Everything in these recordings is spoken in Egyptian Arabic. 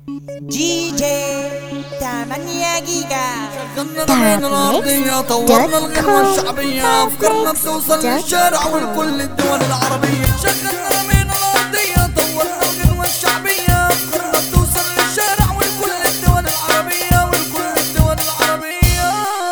جي جي 8 جيجا غنى بين الأرضية طورنا الغنوة الشعبية أفكارنا بتوصل للشارع ولكل الدول العربية شغلنا بين الأرضية طورنا الغنوة الشعبية أفكارنا بتوصل للشارع ولكل الدول العربية ولكل الدول العربية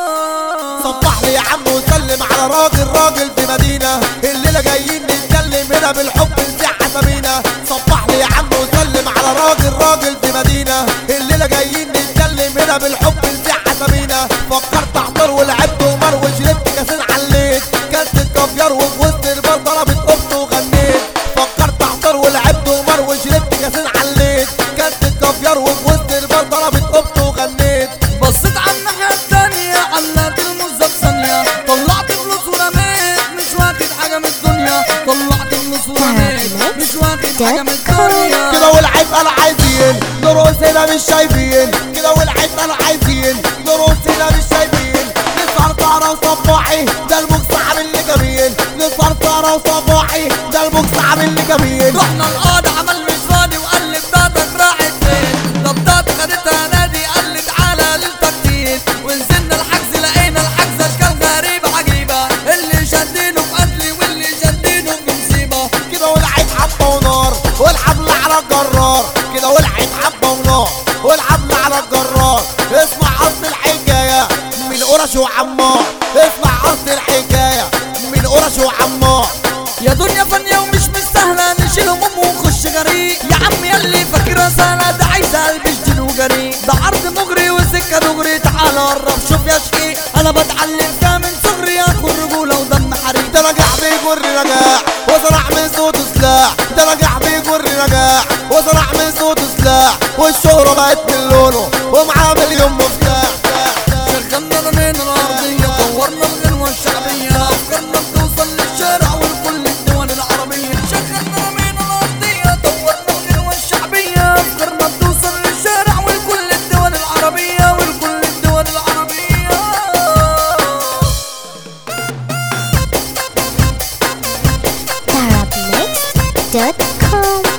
صبح لي يا عم وسلم على راجل راجل في مدينة الليلة جايين نتكلم هنا بالحب نزيع عسامينا صبح لي يا عم وسلم على راجل راجل في مدينة الليلة جايين نتكلم هنا بالحب نزيع عسامينا فكرت احضر ولعبت ومر وشربت كاسين عليت كلت الكافيار وفي وسط البار ضربت اخته وغنيت فكرت احضر ولعبت ومر وشربت كاسين عليت كلت الكافيار وفي وسط البار ضربت اخته وغنيت بصيت على الناحية التانية علقت الموزة بثانية طلعت فلوس ورميت مش واخد حاجة من الدنيا طلعت فلوس ورميت مش واخد حاجة من الدنيا كده والعيب انا عايزين نرقص هنا مش شايفين كده والعيب انا عايزين نرقص هنا مش شايفين نسهر سهرة وصباحي ده الموكس عامل لي جميل نسهر سهرة وصباحي ده الموكس عامل لي جميل رحنا القاضي عمل مش فاضي وقال لي بتاعتك راحت فين ده بتاعتي خدتها نادي قال لي تعالى للتكتيك ونزلنا الحجز لقينا الحجز كان غريب عجيبة اللي شدينه في قتلي واللي شدينه في مصيبة كده والعيب حبة ونار والحبل على الجرار كده والعيب حبة ونار والحبل على الجرار اسمع قصد الحكاية من قرش وعمار اسمع قصد الحكاية من قرش وعمار يا دنيا فانية ومش مستاهلة نشيل هموم ونخش غريق يا عم ياللي فاكرها سهلة ده عايزة قلب جديد وجريء ده عرض مغري وسكة دغري تعال قرب شوف يا شقيق انا بتعلم فيها من صغري اخد رجولة ودم حريق ده رجع بيجر رجاع وزرع من صوته سلاح ده رجع بيجر رجاع وزرع من صوته سلاح والشهرة بقت من لونه ومعاه مليون مفتاح شغلنا من الارضية طورنا الغنوة الشعبية افكارنا بتوصل للشارع ولكل الدول العربية شغلنا من الارضية طورنا الغنوة الشعبية افكارنا بتوصل للشارع ولكل الدول العربية ولكل الدول العربية Arabmix.com